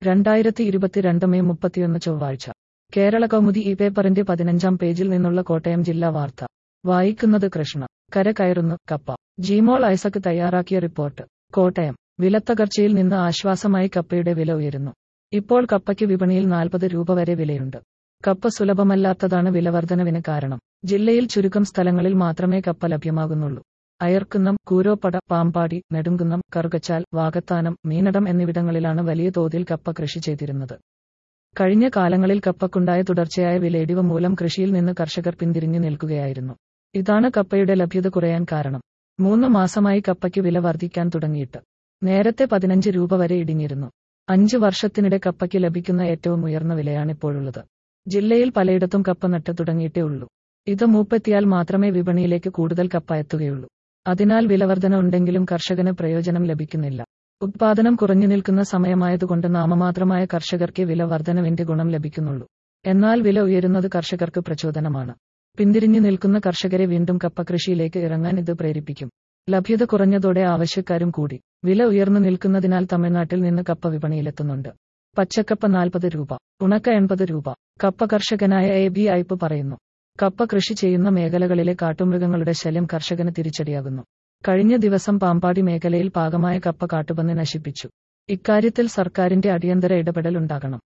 രണ്ടായിരത്തി ഇരുപത്തിരണ്ട് മെയ് മുപ്പത്തിയൊന്ന് ചൊവ്വാഴ്ച കേരള കൗമുദി ഈ പേപ്പറിന്റെ പതിനഞ്ചാം പേജിൽ നിന്നുള്ള കോട്ടയം ജില്ലാ വാർത്ത വായിക്കുന്നത് കൃഷ്ണ കര കയറുന്നു കപ്പ ജിമോൾ ഐസക് തയ്യാറാക്കിയ റിപ്പോർട്ട് കോട്ടയം വിലത്തകർച്ചയിൽ നിന്ന് ആശ്വാസമായി കപ്പയുടെ വില ഉയരുന്നു ഇപ്പോൾ കപ്പയ്ക്ക് വിപണിയിൽ നാൽപ്പത് രൂപ വരെ വിലയുണ്ട് കപ്പ സുലഭമല്ലാത്തതാണ് വിലവർധനവിന് കാരണം ജില്ലയിൽ ചുരുക്കം സ്ഥലങ്ങളിൽ മാത്രമേ കപ്പ ലഭ്യമാകുന്നുള്ളൂ അയർക്കുന്നം കൂരോപ്പട പാമ്പാടി നെടുങ്കുന്നം കറുകച്ചാൽ വാകത്താനം മീനടം എന്നിവിടങ്ങളിലാണ് വലിയ തോതിൽ കപ്പ കൃഷി ചെയ്തിരുന്നത് കഴിഞ്ഞ കാലങ്ങളിൽ കപ്പക്കുണ്ടായ തുടർച്ചയായ വിലയിടിവ് മൂലം കൃഷിയിൽ നിന്ന് കർഷകർ പിന്തിരിഞ്ഞു നിൽക്കുകയായിരുന്നു ഇതാണ് കപ്പയുടെ ലഭ്യത കുറയാൻ കാരണം മൂന്ന് മാസമായി കപ്പയ്ക്ക് വില വർദ്ധിക്കാൻ തുടങ്ങിയിട്ട് നേരത്തെ പതിനഞ്ച് രൂപ വരെ ഇടിഞ്ഞിരുന്നു അഞ്ച് വർഷത്തിനിടെ കപ്പയ്ക്ക് ലഭിക്കുന്ന ഏറ്റവും ഉയർന്ന വിലയാണിപ്പോഴുള്ളത് ജില്ലയിൽ പലയിടത്തും കപ്പ നട്ട് തുടങ്ങിയിട്ടേ ഉള്ളൂ ഇത് മൂപ്പെത്തിയാൽ മാത്രമേ വിപണിയിലേക്ക് കൂടുതൽ കപ്പ എത്തുകയുള്ളൂ അതിനാൽ വിലവർധന ഉണ്ടെങ്കിലും കർഷകന് പ്രയോജനം ലഭിക്കുന്നില്ല ഉത്പാദനം കുറഞ്ഞു നിൽക്കുന്ന സമയമായതുകൊണ്ട് നാമമാത്രമായ കർഷകർക്ക് വില വർധനവിന്റെ ഗുണം ലഭിക്കുന്നുള്ളൂ എന്നാൽ വില ഉയരുന്നത് കർഷകർക്ക് പ്രചോദനമാണ് പിന്തിരിഞ്ഞു നിൽക്കുന്ന കർഷകരെ വീണ്ടും കപ്പ കൃഷിയിലേക്ക് ഇറങ്ങാൻ ഇത് പ്രേരിപ്പിക്കും ലഭ്യത കുറഞ്ഞതോടെ ആവശ്യക്കാരും കൂടി വില ഉയർന്നു നിൽക്കുന്നതിനാൽ തമിഴ്നാട്ടിൽ നിന്ന് കപ്പ വിപണിയിലെത്തുന്നുണ്ട് പച്ചക്കപ്പ നാൽപ്പത് രൂപ ഉണക്ക എൺപത് രൂപ കപ്പ കർഷകനായ എ ബി ഐപ്പ് പറയുന്നു കപ്പ കൃഷി ചെയ്യുന്ന മേഖലകളിലെ കാട്ടുമൃഗങ്ങളുടെ ശല്യം കർഷകന് തിരിച്ചടിയാകുന്നു കഴിഞ്ഞ ദിവസം പാമ്പാടി മേഖലയിൽ പാകമായ കപ്പ കാട്ടുപന്നി നശിപ്പിച്ചു ഇക്കാര്യത്തിൽ സർക്കാരിന്റെ അടിയന്തര ഇടപെടൽ ഉണ്ടാകണം